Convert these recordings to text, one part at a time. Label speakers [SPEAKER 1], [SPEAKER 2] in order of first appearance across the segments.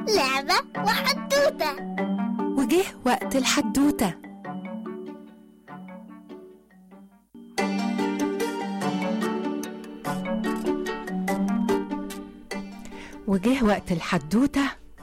[SPEAKER 1] لعبة وحدوتة
[SPEAKER 2] وجه وقت الحدوتة وجه وقت الحدوتة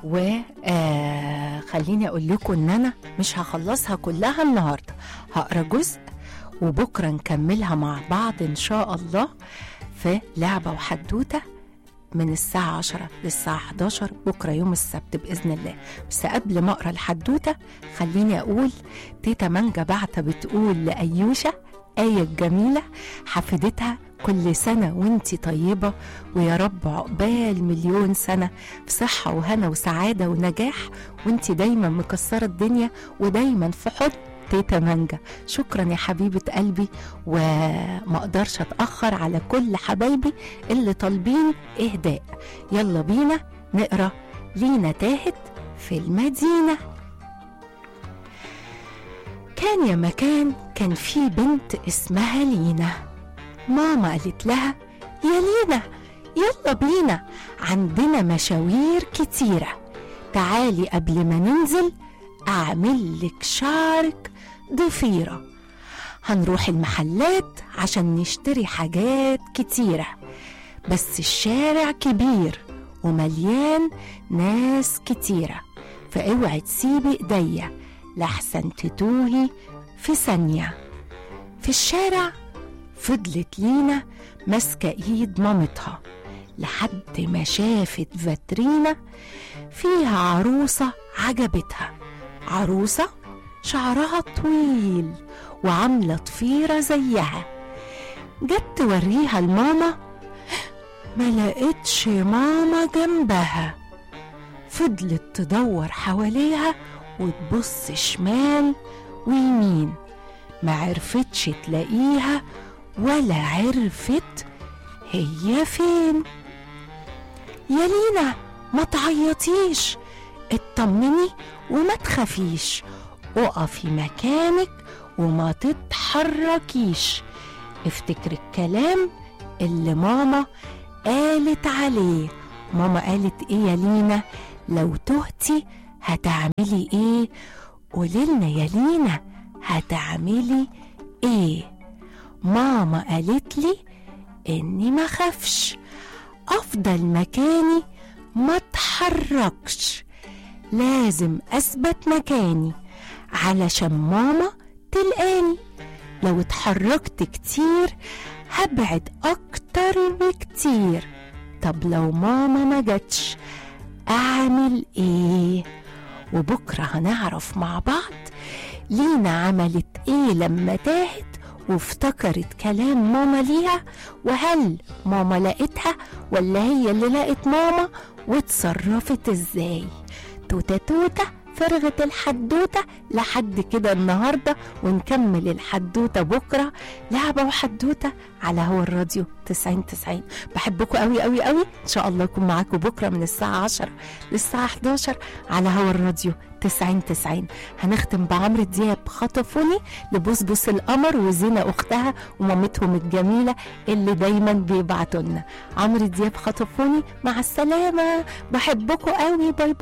[SPEAKER 2] وخليني أقول لكم إن أنا مش هخلصها كلها النهاردة هقرا جزء وبكرة نكملها مع بعض إن شاء الله في لعبة وحدوتة من الساعة 10 للساعة 11 بكرة يوم السبت بإذن الله بس قبل ما أقرأ الحدوتة خليني أقول تيتا مانجا بعتة بتقول لأيوشة آية جميلة حفيدتها كل سنة وانتي طيبة ويا رب عقبال مليون سنة في صحة وهنا وسعادة ونجاح وانتي دايما مكسرة الدنيا ودايما في حضن تيتا مانجا شكرا يا حبيبة قلبي وما اقدرش اتأخر على كل حبايبي اللي طالبين اهداء يلا بينا نقرا لينا تاهت في المدينة كان يا مكان كان في بنت اسمها لينا ماما قالت لها يا لينا يلا بينا عندنا مشاوير كتيرة تعالي قبل ما ننزل أعمل لك شعرك ضفيرة هنروح المحلات عشان نشتري حاجات كتيرة بس الشارع كبير ومليان ناس كتيرة فاوعي تسيبي ايديا لحسن تتوهي في ثانية في الشارع فضلت لينا ماسكة ايد مامتها لحد ما شافت فاترينا فيها عروسة عجبتها عروسة شعرها طويل وعاملة ضفيرة زيها جت توريها لماما ما لقيتش ماما جنبها فضلت تدور حواليها وتبص شمال ويمين ما عرفتش تلاقيها ولا عرفت هي فين يا لينا ما تعيطيش اطمني وما تخافيش اقفي مكانك وما تتحركيش افتكر الكلام اللي ماما قالت عليه ماما قالت ايه يا لينا لو تهتي هتعملي ايه قوليلنا يا لينا هتعملي ايه ماما قالت لي اني ما خافش افضل مكاني ما اتحركش لازم اثبت مكاني علشان ماما تلقاني لو اتحركت كتير هبعد اكتر بكتير طب لو ماما ما جاتش اعمل ايه وبكره هنعرف مع بعض لينا عملت ايه لما تاهت وافتكرت كلام ماما ليها وهل ماما لقيتها ولا هي اللي لقت ماما واتصرفت ازاي توتة توتة فرغت الحدوتة لحد كده النهاردة ونكمل الحدوتة بكرة لعبة وحدوتة على هو الراديو 90 90 بحبكم قوي قوي قوي ان شاء الله اكون معاكم بكرة من الساعة 10 للساعة 11 على هو الراديو 90 90 هنختم بعمرو دياب خطفوني لبسبس القمر وزينة اختها ومامتهم الجميلة اللي دايما بيبعتوا لنا عمرو دياب خطفوني مع السلامة بحبكم قوي باي باي